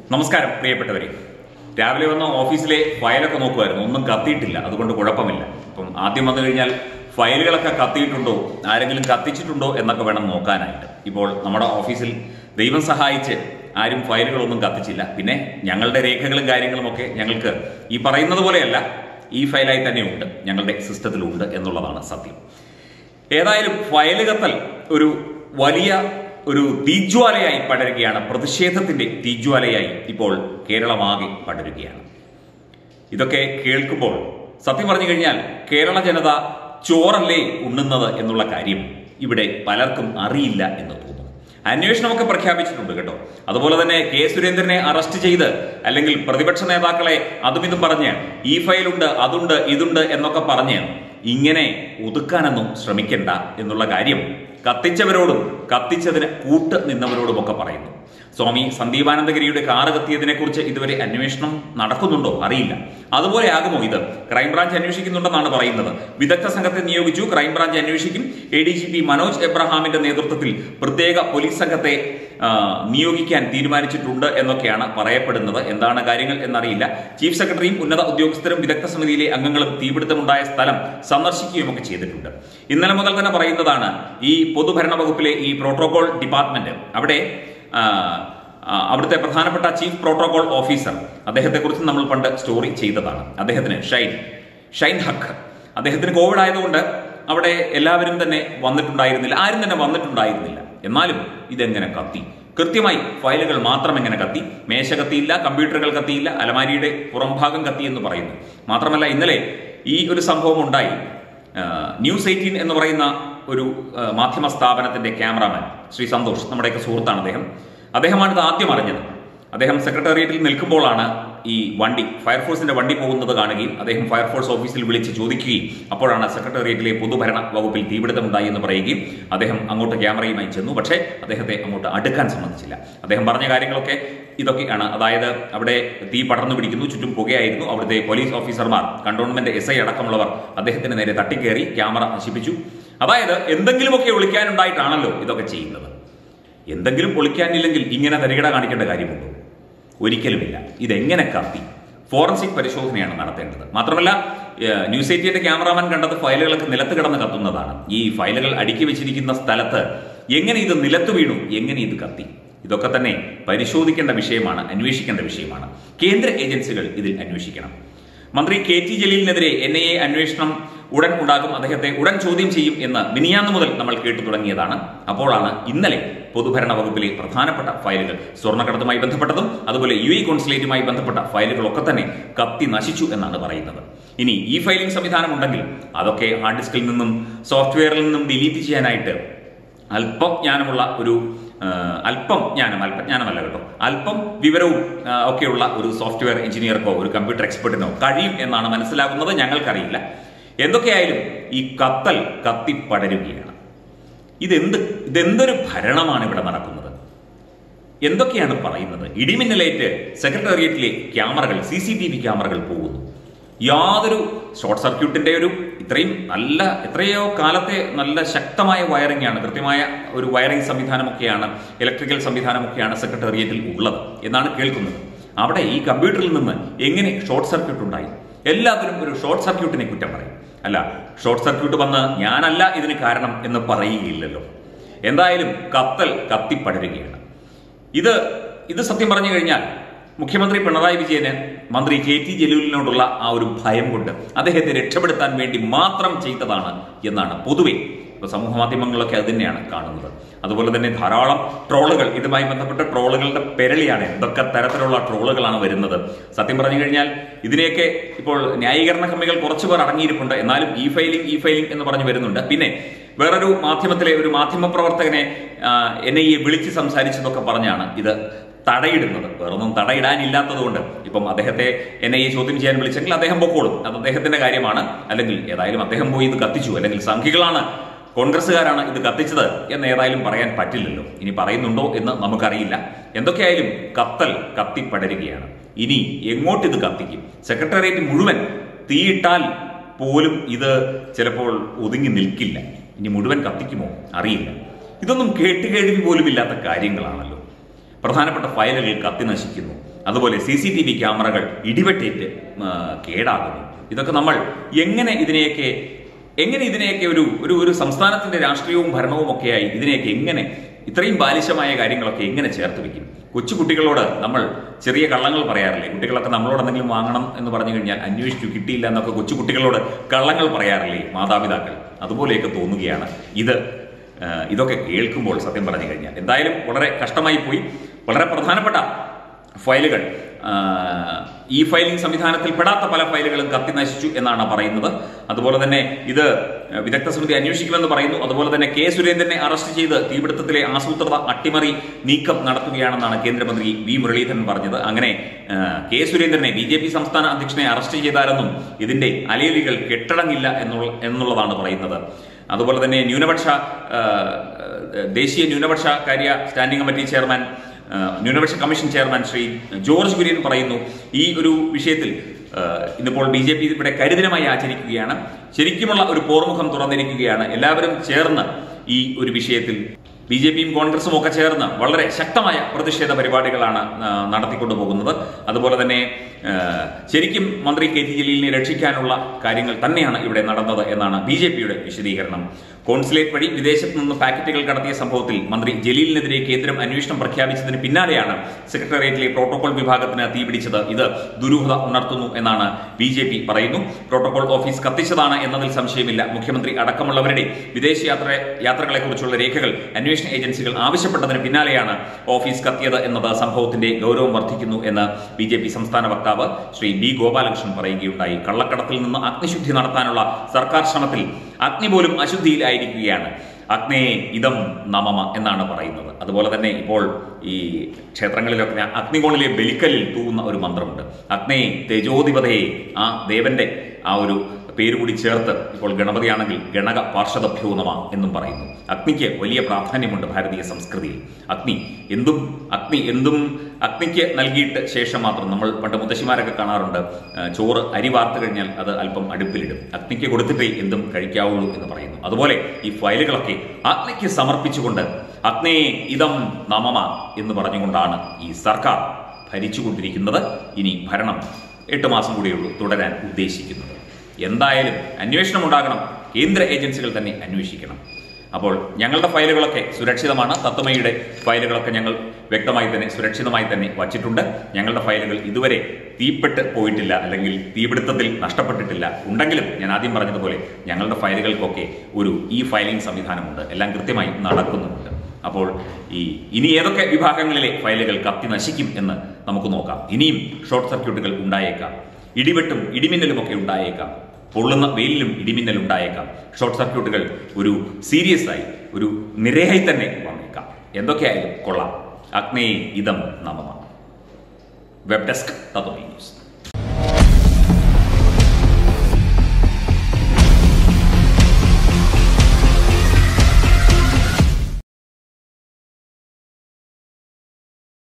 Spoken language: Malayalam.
നമസ്കാരം പ്രിയപ്പെട്ടവരെ രാവിലെ വന്ന ഓഫീസിലെ ഫയലൊക്കെ നോക്കുമായിരുന്നു ഒന്നും കത്തിയിട്ടില്ല അതുകൊണ്ട് കുഴപ്പമില്ല അപ്പം ആദ്യം വന്നു കഴിഞ്ഞാൽ ഫയലുകളൊക്കെ കത്തിയിട്ടുണ്ടോ ആരെങ്കിലും കത്തിച്ചിട്ടുണ്ടോ എന്നൊക്കെ വേണം നോക്കാനായിട്ട് ഇപ്പോൾ നമ്മുടെ ഓഫീസിൽ ദൈവം സഹായിച്ച് ആരും ഫയലുകളൊന്നും കത്തിച്ചില്ല പിന്നെ ഞങ്ങളുടെ രേഖകളും കാര്യങ്ങളും ഒക്കെ ഞങ്ങൾക്ക് ഈ പറയുന്നത് പോലെയല്ല ഈ ഫയലായി തന്നെയുണ്ട് ഞങ്ങളുടെ സിസ്റ്റത്തിലുണ്ട് എന്നുള്ളതാണ് സത്യം ഏതായാലും ഫയല് കത്തൽ ഒരു വലിയ ഒരു തീജ്വാലയായി പടരുകയാണ് പ്രതിഷേധത്തിന്റെ തീജ്വാലയായി ഇപ്പോൾ കേരളമാകെ പടരുകയാണ് ഇതൊക്കെ കേൾക്കുമ്പോൾ സത്യം പറഞ്ഞു കഴിഞ്ഞാൽ കേരള ജനത ചോറല്ലേ ഉണ്ണുന്നത് എന്നുള്ള കാര്യം ഇവിടെ പലർക്കും അറിയില്ല എന്ന് തോന്നുന്നു അന്വേഷണമൊക്കെ പ്രഖ്യാപിച്ചിട്ടുണ്ട് കേട്ടോ അതുപോലെ തന്നെ കെ സുരേന്ദ്രനെ അറസ്റ്റ് ചെയ്ത് അല്ലെങ്കിൽ പ്രതിപക്ഷ നേതാക്കളെ അതും ഇതും പറഞ്ഞ് ഈ ഫയലുണ്ട് അതുണ്ട് ഇതുണ്ട് എന്നൊക്കെ പറഞ്ഞ് ഇങ്ങനെ ഒതുക്കാനൊന്നും ശ്രമിക്കണ്ട എന്നുള്ള കാര്യം കത്തിച്ചവരോടും കത്തിച്ചതിന് കൂട്ട് നിന്നവരോടുമൊക്കെ പറയുന്നു സ്വാമി സന്ദീപാനന്ദഗിരിയുടെ കാറ് കത്തിയതിനെ കുറിച്ച് ഇതുവരെ അന്വേഷണം നടക്കുന്നുണ്ടോ അറിയില്ല അതുപോലെ ആകുമോ ഇത് ക്രൈംബ്രാഞ്ച് അന്വേഷിക്കുന്നുണ്ടെന്നാണ് പറയുന്നത് വിദഗ്ധ സംഘത്തെ നിയോഗിച്ചു ക്രൈംബ്രാഞ്ച് അന്വേഷിക്കും A D G P Manoj എബ്രഹാമിന്റെ നേതൃത്വത്തിൽ പ്രത്യേക പോലീസ് സംഘത്തെ ആ, നിയോഗിക്കാൻ തീരുമാനിച്ചിട്ടുണ്ട് എന്നൊക്കെയാണ് പറയപ്പെടുന്നത് എന്താണ് കാര്യങ്ങൾ എന്നറിയില്ല ചീഫ് സെക്രട്ടറിയും ഉന്നത ഉദ്യോഗസ്ഥരും വിദഗ്ധ സമിതിയിലെ അംഗങ്ങളും തീപിടുത്തമുണ്ടായ സ്ഥലം സന്ദർശിക്കുകയുമൊക്കെ ചെയ്തിട്ടുണ്ട് ഇന്നലെ മുതൽ തന്നെ പറയുന്നതാണ് ഈ പൊതുഭരണ വകുപ്പിലെ ഈ പ്രോട്ടോകോൾ ഡിപ്പാർട്ട്മെന്റ് അവിടെ ആ, ആ, അവിടുത്തെ പ്രധാനപ്പെട്ട ചീഫ് പ്രോട്ടോകോൾ ഓഫീസർ അദ്ദേഹത്തെക്കുറിച്ച് നമ്മൾ പണ്ട് സ്റ്റോറി ചെയ്തതാണ് അദ്ദേഹത്തിന് ഷൈൻ ഷൈൻ ഹക്ക് അദ്ദേഹത്തിന് കോവിഡ് ആയതുകൊണ്ട് അവിടെ എല്ലാവരും തന്നെ വന്നിട്ടുണ്ടായിരുന്നില്ല ആരും തന്നെ വന്നിട്ടുണ്ടായിരുന്നില്ല എന്നാലും ഇതെങ്ങനെ കത്തി കൃത്യമായി ഫയലുകൾ മാത്രം എങ്ങനെ കത്തി മേശ കത്തിയില്ല കമ്പ്യൂട്ടറുകൾ കത്തിയില്ല അലമാരിയുടെ പുറംഭാഗം കത്തി എന്ന് പറയുന്നു മാത്രമല്ല ഇന്നലെ ഈ ഒരു സംഭവം ഉണ്ടായി ആ, ന്യൂസ് എയ്റ്റീൻ എന്ന് പറയുന്ന ഒരു ആ, മാധ്യമ സ്ഥാപനത്തിന്റെ ക്യാമറാമാൻ ശ്രീ സന്തോഷ് നമ്മുടെയൊക്കെ സുഹൃത്താണ് അദ്ദേഹം അദ്ദേഹമാണ് ഇത് ആദ്യം അറിഞ്ഞത് അദ്ദേഹം സെക്രട്ടേറിയറ്റിൽ നിൽക്കുമ്പോഴാണ് ഈ വണ്ടി ഫയർഫോഴ്സിന്റെ വണ്ടി പോകുന്നത് കാണുകയും അദ്ദേഹം ഫയർഫോഴ്സ് ഓഫീസിൽ വിളിച്ച് ചോദിക്കുകയും അപ്പോഴാണ് സെക്രട്ടേറിയറ്റിലെ പൊതുഭരണ വകുപ്പിൽ തീപിടുത്തമുണ്ടായി എന്ന് പറയുകയും അദ്ദേഹം അങ്ങോട്ട് ക്യാമറയുമായി ചെന്നു പക്ഷേ അദ്ദേഹത്തെ അങ്ങോട്ട് അടുക്കാൻ സമ്മതിച്ചില്ല അദ്ദേഹം പറഞ്ഞ കാര്യങ്ങളൊക്കെ ഇതൊക്കെയാണ് അതായത് അവിടെ തീ പടർന്നു പിടിക്കുന്നു ചുറ്റും പുകയായിരുന്നു അവിടുത്തെ പോലീസ് ഓഫീസർമാർ കണ്ടോൺമെന്റ് എസ് ഐ അടക്കമുള്ളവർ അദ്ദേഹത്തിന് നേരെ തട്ടിക്കയറി ക്യാമറ നശിപ്പിച്ചു അതായത് എന്തെങ്കിലുമൊക്കെ ഒളിക്കാനുണ്ടായിട്ടാണല്ലോ ഇതൊക്കെ ചെയ്യുന്നത് എന്തെങ്കിലും പൊളിക്കാനില്ലെങ്കിൽ ഇങ്ങനെ തരികട കാണിക്കേണ്ട കാര്യമുണ്ടോ ഒരിക്കലുമില്ല ഇതെങ്ങനെ കത്തി ഫോറൻസിക് പരിശോധനയാണ് നടത്തേണ്ടത് മാത്രമല്ല ഏഹ്, ന്യൂസ് എയ്റ്റിയുടെ ക്യാമറാമാൻ കണ്ടത് ഫയലുകളൊക്കെ നിലത്ത് കിടന്ന് കത്തുന്നതാണ് ഈ ഫയലുകൾ അടുക്കി വെച്ചിരിക്കുന്ന സ്ഥലത്ത് എങ്ങനെ ഇത് നിലത്ത് വീണു എങ്ങനെ ഇത് കത്തി ഇതൊക്കെ തന്നെ പരിശോധിക്കേണ്ട വിഷയമാണ് അന്വേഷിക്കേണ്ട വിഷയമാണ് കേന്ദ്ര ഏജൻസികൾ ഇതിൽ അന്വേഷിക്കണം മന്ത്രി കെ ടി ജലീലിനെതിരെ എൻ ഐ എ അന്വേഷണം ഉടൻ ഉണ്ടാകും അദ്ദേഹത്തെ ഉടൻ ചോദ്യം ചെയ്യും എന്ന് മിനിയാന്ന് മുതൽ നമ്മൾ കേട്ടു തുടങ്ങിയതാണ് അപ്പോഴാണ് ഇന്നലെ പൊതുഭരണ വകുപ്പിലെ പ്രധാനപ്പെട്ട ഫയലുകൾ സ്വർണ്ണക്കടത്തുമായി ബന്ധപ്പെട്ടതും അതുപോലെ യു എ കോൺസുലേറ്റുമായി ബന്ധപ്പെട്ട ഫയലുകളൊക്കെ തന്നെ കത്തി നശിച്ചു എന്നാണ് പറയുന്നത് ഇനി ഈ ഫയലിംഗ് സംവിധാനം ഉണ്ടെങ്കിൽ അതൊക്കെ ഹാർഡ് ഡിസ്കിൽ നിന്നും സോഫ്റ്റ്വെയറിൽ നിന്നും ഡിലീറ്റ് ചെയ്യാനായിട്ട് അല്പം ജ്ഞാനമുള്ള ഒരു ആ, അല്പം ജ്ഞാനം അല്പജ്ഞാനമല്ല കേട്ടോ അല്പം വിവരവും ആ, ഒക്കെയുള്ള ഒരു സോഫ്റ്റ്വെയർ എഞ്ചിനീയർക്കോ ഒരു കമ്പ്യൂട്ടർ എക്സ്പെർട്ടിനോ കഴിയും എന്നാണ് മനസ്സിലാകുന്നത് ഞങ്ങൾക്കറിയില്ല എന്തൊക്കെയായാലും ഈ കത്തൽ കത്തിപ്പടരുകയാണ് ഇതെന്ത് ഇതെന്തൊരു ഭരണമാണ് ഇവിടെ നടക്കുന്നത് എന്തൊക്കെയാണ് പറയുന്നത് ഇടിമിന്നലേറ്റ് സെക്രട്ടേറിയറ്റിലെ ക്യാമറകൾ സി സി ടി വി ക്യാമറകൾ പോകുന്നു യാതൊരു ഷോർട്ട് സർക്യൂട്ടിന്റെ ഒരു ഇത്രയും നല്ല എത്രയോ കാലത്തെ നല്ല ശക്തമായ വയറിംഗ് ആണ് കൃത്യമായ ഒരു വയറിംഗ് സംവിധാനമൊക്കെയാണ് ഇലക്ട്രിക്കൽ സംവിധാനമൊക്കെയാണ് സെക്രട്ടേറിയറ്റിൽ ഉള്ളത് എന്നാണ് കേൾക്കുന്നത് അവിടെ ഈ കമ്പ്യൂട്ടറിൽ നിന്ന് എങ്ങനെ ഷോർട്ട് സർക്യൂട്ട് ഉണ്ടായി എല്ലാവരും ഒരു ഷോർട്ട് സർക്യൂട്ടിനെ കുറ്റം പറയും അല്ല ഷോർട്ട് സർക്യൂട്ട് വന്ന് ഞാനല്ല ഇതിന് കാരണം എന്ന് പറയുകയില്ലല്ലോ എന്തായാലും കത്തൽ കത്തിപ്പടരുകയാണ് ഇത് ഇത് സത്യം പറഞ്ഞു കഴിഞ്ഞാൽ മുഖ്യമന്ത്രി പിണറായി വിജയന് മന്ത്രി കെ ടി ജലീലിനോടുള്ള ആ ഒരു ഭയം കൊണ്ട് അദ്ദേഹത്തെ രക്ഷപ്പെടുത്താൻ വേണ്ടി മാത്രം ചെയ്തതാണ് എന്നാണ് പൊതുവെ ഇപ്പൊ സമൂഹ മാധ്യമങ്ങളിലൊക്കെ അത് തന്നെയാണ് കാണുന്നത് അതുപോലെ തന്നെ ധാരാളം ട്രോളുകൾ ഇതുമായി ബന്ധപ്പെട്ട ട്രോളുകളുടെ പെരളിയാണ് എന്തൊക്കെ തരത്തിലുള്ള ട്രോളുകളാണ് വരുന്നത് സത്യം പറഞ്ഞു കഴിഞ്ഞാൽ ഇതിനെയൊക്കെ ഇപ്പോൾ ന്യായീകരണ കമ്മികൾ കുറച്ചു പേർ അടങ്ങിയിരിപ്പുണ്ട് എന്നാലും ഈ ഫയലിംഗ് ഈ ഫയലിംഗ് എന്ന് പറഞ്ഞു വരുന്നുണ്ട് പിന്നെ വേറൊരു മാധ്യമത്തിലെ ഒരു മാധ്യമ പ്രവർത്തകനെ എൻ ഐ എ വിളിച്ച് സംസാരിച്ചതൊക്കെ പറഞ്ഞാണ് ഇത് തടയിടുന്നത് വേറൊന്നും തടയിടാനില്ലാത്തത് കൊണ്ട് ഇപ്പം അദ്ദേഹത്തെ എൻ ഐ എ ചോദ്യം ചെയ്യാൻ വിളിച്ചെങ്കിൽ അദ്ദേഹം പൊക്കോളും അത് അദ്ദേഹത്തിന്റെ കാര്യമാണ് അല്ലെങ്കിൽ ഏതായാലും അദ്ദേഹം പോയി ഇത് കത്തിച്ചു അല്ലെങ്കിൽ സംഘികളാണ് കോൺഗ്രസ്സുകാരാണ് ഇത് കത്തിച്ചത് എന്ന് ഏതായാലും പറയാൻ പറ്റില്ലല്ലോ ഇനി പറയുന്നുണ്ടോ എന്ന് നമുക്കറിയില്ല എന്തൊക്കെയായാലും കത്തൽ കത്തിപ്പടരുകയാണ് ഇനി എങ്ങോട്ട് ഇത് കത്തിക്കും സെക്രട്ടേറിയറ്റ് മുഴുവൻ തീയിട്ടാൽ പോലും ഇത് ചിലപ്പോൾ ഒതുങ്ങി നിൽക്കില്ല ഇനി മുഴുവൻ കത്തിക്കുമോ അറിയില്ല ഇതൊന്നും കേട്ടുകേഴ്വി പോലും ഇല്ലാത്ത കാര്യങ്ങളാണല്ലോ പ്രധാനപ്പെട്ട ഫയലുകൾ കത്തി നശിക്കുന്നു അതുപോലെ സി സി ടി വി ക്യാമറകൾ ഇടിവെട്ടേറ്റ് ആ, കേടാകുന്നു ഇതൊക്കെ നമ്മൾ എങ്ങനെ ഇതിനെയൊക്കെ എങ്ങനെ ഇതിനെയൊക്കെ ഒരു ഒരു ഒരു സംസ്ഥാനത്തിന്റെ രാഷ്ട്രീയവും ഭരണവും ഒക്കെയായി ഇതിനെയൊക്കെ എങ്ങനെ ഇത്രയും ബാലിശമായ കാര്യങ്ങളൊക്കെ എങ്ങനെ ചേർത്ത് വെക്കും കൊച്ചു കുട്ടികളോട് നമ്മൾ ചെറിയ കള്ളങ്ങൾ പറയാറില്ലേ കുട്ടികളൊക്കെ നമ്മളോട് എന്തെങ്കിലും വാങ്ങണം എന്ന് പറഞ്ഞു കഴിഞ്ഞാൽ അന്വേഷിച്ചു കിട്ടിയില്ല എന്നൊക്കെ കൊച്ചു കുട്ടികളോട് കള്ളങ്ങൾ പറയാറില്ലേ മാതാപിതാക്കൾ അതുപോലെയൊക്കെ തോന്നുകയാണ് ഇത് ആ, ഇതൊക്കെ കേൾക്കുമ്പോൾ സത്യം പറഞ്ഞു കഴിഞ്ഞാൽ എന്തായാലും വളരെ കഷ്ടമായി പോയി വളരെ പ്രധാനപ്പെട്ട ഫയലുകൾ ആ, ഈ ഫയലിംഗ് സംവിധാനത്തിൽ പെടാത്ത പല ഫയലുകളും കത്തി നശിച്ചു എന്നാണ് പറയുന്നത് അതുപോലെ തന്നെ ഇത് വിദഗ്ധ സമിതി അന്വേഷിക്കുമെന്ന് പറയുന്നു അതുപോലെ തന്നെ കെ സുരേന്ദ്രനെ അറസ്റ്റ് ചെയ്ത് തീപിടുത്തത്തിലെ ആസൂത്രിത അട്ടിമറി നീക്കം നടത്തുകയാണെന്നാണ് കേന്ദ്രമന്ത്രി വി മുരളീധരൻ പറഞ്ഞത് അങ്ങനെ ആ, കെ സുരേന്ദ്രനെ ബി ജെ പി സംസ്ഥാന അധ്യക്ഷനെ അറസ്റ്റ് ചെയ്താലെന്നും ഇതിന്റെ അലയലികൾ കെട്ടടങ്ങില്ല എന്നുള്ള എന്നുള്ളതാണ് പറയുന്നത് അതുപോലെ തന്നെ ന്യൂനപക്ഷ ആ, ദേശീയ ന്യൂനപക്ഷ കാര്യ സ്റ്റാൻഡിംഗ് കമ്മിറ്റി ചെയർമാൻ ആ, ന്യൂനപക്ഷ കമ്മീഷൻ ചെയർമാൻ ശ്രീ ജോർജ് കുര്യൻ പറയുന്നു ഈ ഒരു വിഷയത്തിൽ ആ, ഇന്നിപ്പോൾ ബി ജെ പി ഇവിടെ കരുതലുമായി ആചരിക്കുകയാണ് ശരിക്കുമുള്ള ഒരു പോർമുഖം തുറന്നിരിക്കുകയാണ് എല്ലാവരും ചേർന്ന് ഈ ഒരു വിഷയത്തിൽ ബി ജെ പിയും കോൺഗ്രസും ഒക്കെ ചേർന്ന് വളരെ ശക്തമായ പ്രതിഷേധ പരിപാടികളാണ് ആ, നടത്തിക്കൊണ്ടു പോകുന്നത് അതുപോലെ തന്നെ ആ, ശരിക്കും മന്ത്രി കെ ടി ജലീലിനെ രക്ഷിക്കാനുള്ള കാര്യങ്ങൾ തന്നെയാണ് ഇവിടെ നടന്നത് എന്നാണ് ബി ജെ പിയുടെ വിശദീകരണം കോൺസുലേറ്റ് വഴി വിദേശത്ത് നിന്ന് പാക്കറ്റുകൾ കടത്തിയ സംഭവത്തിൽ മന്ത്രി ജലീലിനെതിരെ കേന്ദ്രം അന്വേഷണം പ്രഖ്യാപിച്ചതിന് പിന്നാലെയാണ് സെക്രട്ടേറിയറ്റിലെ പ്രോട്ടോകോൾ വിഭാഗത്തിന് തീപിടിച്ചത് ഇത് ദുരൂഹത ഉണർത്തുന്നു എന്നാണ് ബി ജെ പി പറയുന്നു പ്രോട്ടോകോൾ ഓഫീസ് കത്തിച്ചതാണ് എന്നതിൽ സംശയമില്ല മുഖ്യമന്ത്രി അടക്കമുള്ളവരുടെ വിദേശ യാത്ര യാത്രകളെക്കുറിച്ചുള്ള രേഖകൾ അന്വേഷണ ഏജൻസികൾ ആവശ്യപ്പെട്ടതിന് പിന്നാലെയാണ് ഓഫീസ് കത്തിയത് എന്നത് സംഭവത്തിന്റെ ഗൗരവം വർദ്ധിക്കുന്നു എന്ന് ബി ജെ പി സംസ്ഥാന വക്താവ് ശ്രീ ബി ഗോപാലകൃഷ്ണൻ പറയുകയുണ്ടായി കള്ളക്കടത്തിൽ നിന്ന് അഗ്നിശുദ്ധി നടത്താനുള്ള സർക്കാർ ശ്രമത്തിൽ അഗ്നി പോലും അശുദ്ധിയിലായിരിക്കുകയാണ് അഗ്നേ ഇതം നമമ എന്നാണ് പറയുന്നത് അതുപോലെ തന്നെ ഇപ്പോൾ ഈ ക്ഷേത്രങ്ങളിലൊക്കെ അഗ്നികോണിലെ ബലിക്കലിൽ തൂവുന്ന ഒരു മന്ത്രമുണ്ട് അഗ്നേ തേജോധിപതയെ ആ ദേവന്റെ ആ ഒരു പേര് കൂടി ചേർത്ത് ഇപ്പോൾ ഗണപതിയാണെങ്കിൽ ഗണക പാർഷദഭ്യോ നമ എന്നും പറയുന്നു അഗ്നിക്ക് വലിയ പ്രാധാന്യമുണ്ട് ഭാരതീയ സംസ്കൃതിയിൽ അഗ്നി എന്തും അഗ്നി എന്തും അഗ്നിക്ക് നൽകിയിട്ട് ശേഷം മാത്രം നമ്മൾ പണ്ട് മുത്തശ്ശിമാരൊക്കെ കാണാറുണ്ട് ആ, ചോറ് അരി വാർത്ത് കഴിഞ്ഞാൽ അത് അല്പം അടുപ്പിലിടും അഗ്നിക്ക് കൊടുത്തിട്ടേ എന്തും കഴിക്കാവുള്ളൂ എന്ന് പറയുന്നു അതുപോലെ ഈ ഫയലുകളൊക്കെ അഗ്നിക്ക് സമർപ്പിച്ചുകൊണ്ട് അഗ്നേ ഇതം നമമ എന്ന് പറഞ്ഞുകൊണ്ടാണ് ഈ സർക്കാർ ഭരിച്ചുകൊണ്ടിരിക്കുന്നത് ഇനി ഭരണം എട്ട് മാസം കൂടിയുള്ളൂ തുടരാൻ ഉദ്ദേശിക്കുന്നത് എന്തായാലും അന്വേഷണം ഉണ്ടാകണം കേന്ദ്ര ഏജൻസികൾ തന്നെ അന്വേഷിക്കണം അപ്പോൾ ഞങ്ങളുടെ ഫയലുകളൊക്കെ സുരക്ഷിതമാണ് തത്വമയുടെ ഫയലുകളൊക്കെ ഞങ്ങൾ വ്യക്തമായി തന്നെ സുരക്ഷിതമായി തന്നെ വച്ചിട്ടുണ്ട് ഞങ്ങളുടെ ഫയലുകൾ ഇതുവരെ തീപ്പെട്ട് പോയിട്ടില്ല അല്ലെങ്കിൽ തീപിടുത്തത്തിൽ നഷ്ടപ്പെട്ടിട്ടില്ല ഉണ്ടെങ്കിലും ഞാൻ ആദ്യം പറഞ്ഞതുപോലെ ഞങ്ങളുടെ ഫയലുകൾക്കൊക്കെ ഒരു ഈ ഫയലിംഗ് സംവിധാനമുണ്ട് എല്ലാം കൃത്യമായി നടക്കുന്നുമുണ്ട് അപ്പോൾ ഈ ഇനി ഏതൊക്കെ വിഭാഗങ്ങളിലെ ഫയലുകൾ കത്തി നശിക്കും എന്ന് നമുക്ക് നോക്കാം ഇനിയും ഷോർട്ട് സർക്യൂട്ടുകൾ ഉണ്ടായേക്കാം ഇടിവെട്ടും ഇടിമിന്നലും ഒക്കെ ഉണ്ടായേക്കാം പൊള്ളുന്ന വെയിലിലും ഇടിമിന്നൽ ഉണ്ടായേക്കാം ഷോർട്ട് സർക്യൂട്ടുകൾ ഒരു സീരിയസ് ആയി ഒരു നിരയായി തന്നെ വന്നേക്കാം എന്തൊക്കെയായാലും കൊള്ളാം അഗ്നേ ഇതം നമമ വെബ് ഡെസ്ക് തത്വമേ ന്യൂസ്